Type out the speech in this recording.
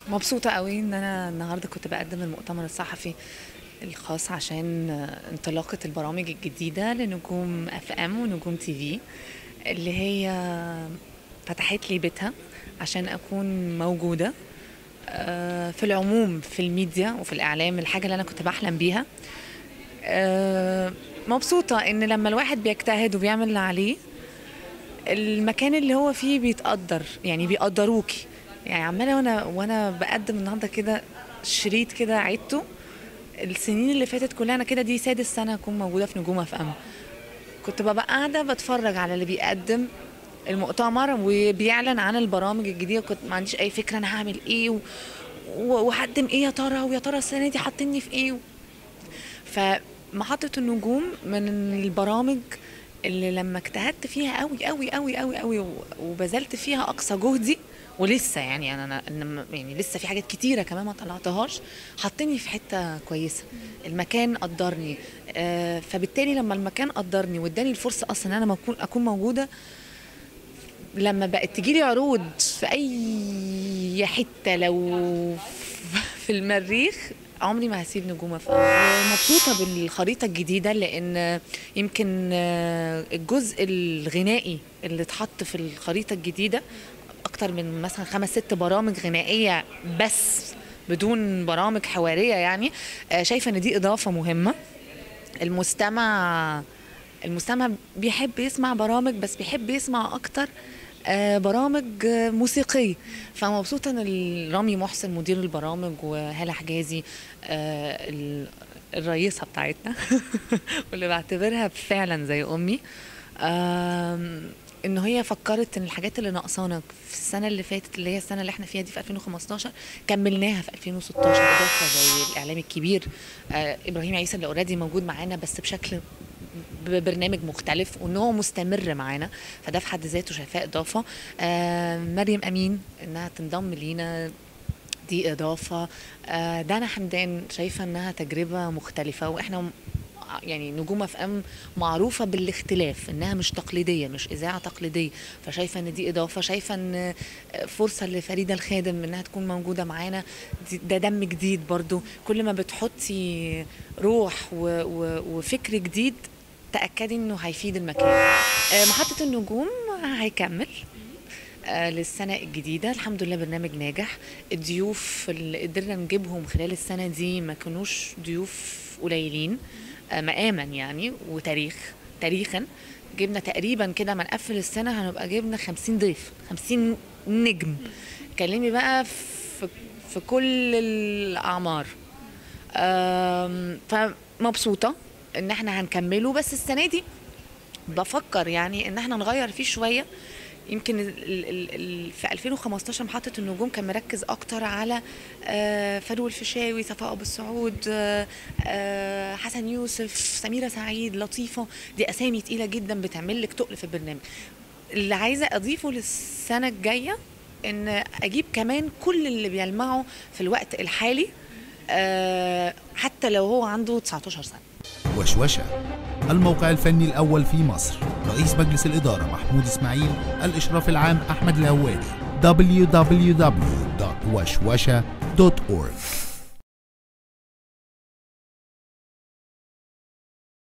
مبسوطة قوي ان انا النهاردة كنت بقدم المؤتمر الصحفي الخاص عشان انطلاقة البرامج الجديدة لنجوم اف ام ونجوم تي في اللي هي فتحت لي بيتها عشان اكون موجودة آه، في العموم في الميديا وفي الاعلام الحاجة اللي انا كنت بحلم بيها آه، مبسوطة ان لما الواحد بيجتهد وبيعمل اللي عليه المكان اللي هو فيه بيتقدر يعني بيقدروكي يعني عماله وانا وانا بقدم النهارده كده شريط كده عدته السنين اللي فاتت كلها انا كده دي سادس سنه اكون موجوده في نجوم اف ام كنت ببقى قاعده بتفرج على اللي بيقدم المؤتمر وبيعلن عن البرامج الجديده كنت ما عنديش اي فكره انا هعمل ايه و... و- وهقدم ايه يا ترى ويا ترى السنه دي حاطيني في ايه فمحطه النجوم من البرامج اللي لما اجتهدت فيها قوي قوي قوي قوي قوي و- وبذلت فيها اقصى جهدي ولسه يعني انا انا أنا يعني لسه في حاجات كتيره كمان ما طلعتهاش حطني في حته كويسه المكان قدرني آه، فبالتالي لما المكان قدرني واداني الفرصه اصلا ان انا مكون اكون موجوده لما بقت تجيلي عروض في اي حته لو في المريخ عمري ما هسيب نجوم اف مبسوطه بالخريطه الجديده لان يمكن آه، الجزء الغنائي اللي اتحط في الخريطه الجديده اكتر من مثلا خمس ست برامج غنائيه بس بدون برامج حواريه يعني آه، شايفه ان دي اضافه مهمه المستمع المستمع بيحب يسمع برامج بس بيحب يسمع اكتر آه، برامج آه، موسيقية فمبسوطة ان رامي محسن مدير البرامج وهالة حجازي آه، ال- الرئيسة بتاعتنا واللي بعتبرها فعلا زي امي آم، ان هي فكرت ان الحاجات اللي ناقصانا في السنه اللي فاتت اللي هي السنه اللي احنا فيها دي في 2015 كملناها في 2016 اضافه زي الاعلام الكبير آه ابراهيم عيسى اللي اوريدي موجود معانا بس بشكل ببرنامج مختلف وان هو مستمر معانا فده في حد ذاته شايفاه اضافه آه مريم امين انها تنضم لينا دي اضافه آه دانا حمدان شايفه انها تجربه مختلفه واحنا م- يعني نجوم اف ام معروفه بالاختلاف انها مش تقليديه مش اذاعه تقليديه فشايفه ان دي اضافه شايفه ان فرصه لفريده الخادم انها تكون موجوده معانا دي- ده دم جديد برضو كل ما بتحطي روح و و وفكر جديد تاكدي انه هيفيد المكان آه، محطه النجوم هيكمل آه، للسنة الجديدة الحمد لله برنامج ناجح الضيوف اللي قدرنا نجيبهم خلال السنة دي ما كانوش ضيوف قليلين آه، مقاما يعني وتاريخ تاريخا جبنا تقريبا كده ما نقفل السنة هنبقى جبنا 50 ضيف 50 نجم كلمي بقى في في كل الأعمار آم، فمبسوطة ان احنا هنكمله بس السنة دي بفكر يعني ان احنا نغير فيه شويه يمكن ال ال ال في 2015 محطة النجوم كان مركز أكتر على آه، فاروق الفيشاوي صفاء أبو السعود آه، آه، حسن يوسف سميرة سعيد لطيفة دي أسامي تقيلة جدا بتعمل لك تقل في البرنامج اللي عايزة أضيفه للسنة الجاية إن أجيب كمان كل اللي بيلمعوا في الوقت الحالي آه، حتى لو هو عنده 19 سنة وشوشة الموقع الفني الأول في مصر رئيس مجلس الإدارة محمود إسماعيل الإشراف العام أحمد الهوادي www.وشوشة.org